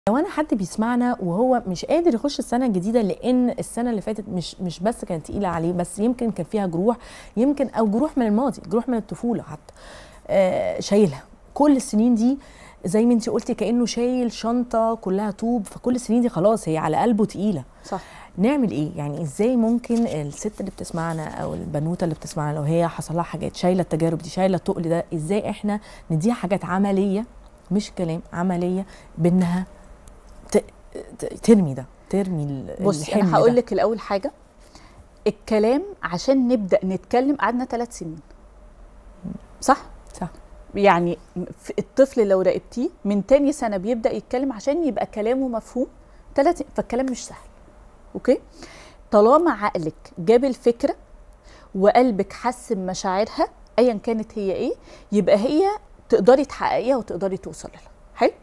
لو انا حد بيسمعنا وهو مش قادر يخش السنه الجديده لان السنه اللي فاتت مش مش بس كانت تقيله عليه بس يمكن كان فيها جروح يمكن او جروح من الماضي جروح من الطفوله حتى آه شايلها كل السنين دي زي ما انت قلتي كانه شايل شنطه كلها طوب فكل السنين دي خلاص هي على قلبه تقيله صح نعمل ايه يعني ازاي ممكن الست اللي بتسمعنا او البنوته اللي بتسمعنا لو هي حصل لها حاجات شايله التجارب دي شايله التقل ده ازاي احنا نديها حاجات عمليه مش كلام عمليه بانها ت- ت- ترمي ده ترمي ال- بصي الحمل انا هقول ده. لك الاول حاجه الكلام عشان نبدا نتكلم قعدنا ثلاث سنين صح صح يعني في- الطفل لو راقبتيه من تاني سنه بيبدا يتكلم عشان يبقى كلامه مفهوم ثلاث فالكلام مش سهل اوكي طالما عقلك جاب الفكره وقلبك حس بمشاعرها ايا كانت هي ايه يبقى هي تقدري تحققيها وتقدري توصلي لها حلو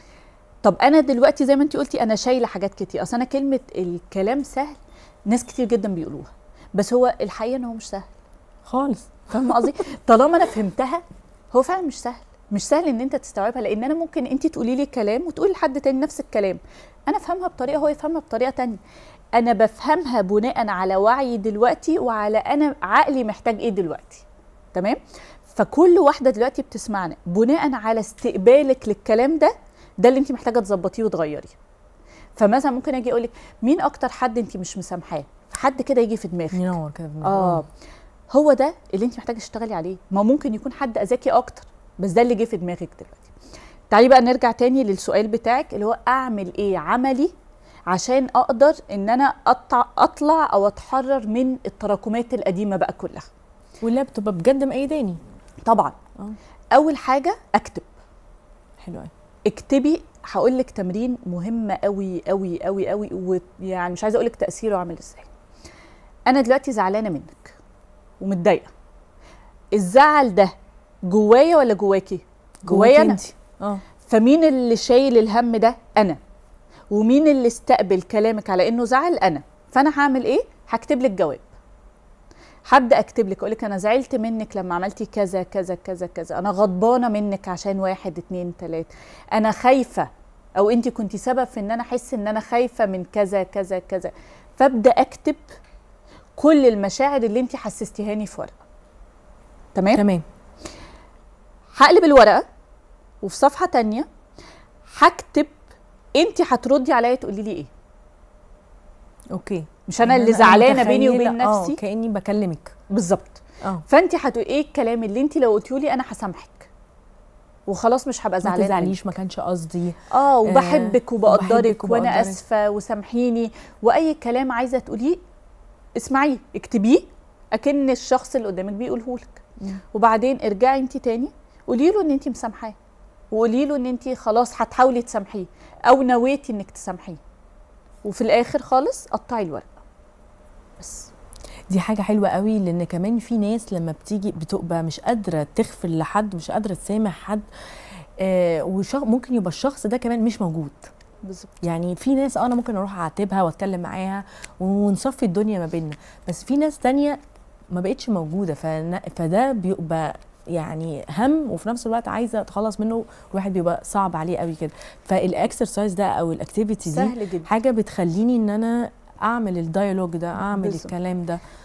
طب انا دلوقتي زي ما انت قلتي انا شايله حاجات كتير اصل انا كلمه الكلام سهل ناس كتير جدا بيقولوها بس هو الحقيقه ان هو مش سهل خالص فاهمه قصدي طالما انا فهمتها هو فعلا مش سهل مش سهل ان انت تستوعبها لان انا ممكن انت تقولي لي كلام وتقولي لحد تاني نفس الكلام انا افهمها بطريقه هو يفهمها بطريقه تانية انا بفهمها بناء على وعي دلوقتي وعلى انا عقلي محتاج ايه دلوقتي تمام فكل واحده دلوقتي بتسمعنا بناء على استقبالك للكلام ده ده اللي انت محتاجه تظبطيه وتغيريه فمثلا ممكن اجي اقول لك مين اكتر حد انت مش مسامحاه حد كده يجي في دماغك ينور كده في دماغي. اه هو ده اللي انت محتاجه تشتغلي عليه ما ممكن يكون حد اذكي اكتر بس ده اللي جه في دماغك دلوقتي تعالي بقى نرجع تاني للسؤال بتاعك اللي هو اعمل ايه عملي عشان اقدر ان انا أطع اطلع او اتحرر من التراكمات القديمه بقى كلها واللي بتبقى بجد مأيداني طبعا اه اول حاجه اكتب حلو قوي اكتبي هقول لك تمرين مهم قوي قوي قوي قوي ويعني مش عايزه اقول لك تاثيره عامل ازاي انا دلوقتي زعلانه منك ومتضايقه الزعل ده جوايا ولا جواكي جوايا انا انتي. اه فمين اللي شايل الهم ده انا ومين اللي استقبل كلامك على انه زعل انا فانا هعمل ايه هكتب لك جواب هبدا اكتب لك اقول لك انا زعلت منك لما عملتي كذا كذا كذا كذا انا غضبانه منك عشان واحد اتنين تلاته انا خايفه او انت كنتي سبب في ان انا احس ان انا خايفه من كذا كذا كذا فابدا اكتب كل المشاعر اللي انت حسستيهاني في ورقه تمام تمام هقلب الورقه وفي صفحه تانية هكتب انت هتردي عليا تقولي لي ايه اوكي مش انا اللي أنا زعلانه بيني متخيلة- وبين اه نفسي كاني بكلمك بالظبط اه فانت هتقولي ايه الكلام اللي انت لو قلتيه لي انا هسامحك وخلاص مش هبقى ما زعلانه تزعليش ما كانش قصدي اه وبحبك وبقدرك وبحبك وانا وبقدرك. اسفه وسامحيني واي كلام عايزه تقوليه اسمعيه اكتبيه اكن الشخص اللي قدامك بيقوله لك مم. وبعدين ارجعي انت تاني قولي له ان انت مسامحاه وقولي له ان انت خلاص هتحاولي تسامحيه او نويتي انك تسامحيه وفي الاخر خالص قطعي الورقه بس دي حاجة حلوة قوي لأن كمان في ناس لما بتيجي بتبقى مش قادرة تغفر لحد مش قادرة تسامح حد آه وشخ ممكن يبقى الشخص ده كمان مش موجود بالظبط يعني في ناس اه انا ممكن اروح اعاتبها واتكلم معاها ونصفي الدنيا ما بيننا بس في ناس تانية ما بقتش موجودة فن- فده بيبقى يعني هم وفي نفس الوقت عايزه اتخلص منه الواحد بيبقى صعب عليه قوي كده فالاكسرسايز ده او الاكتيفيتي دي سهل جدا حاجه بتخليني ان انا اعمل الديالوج ده اعمل بالظبط. الكلام ده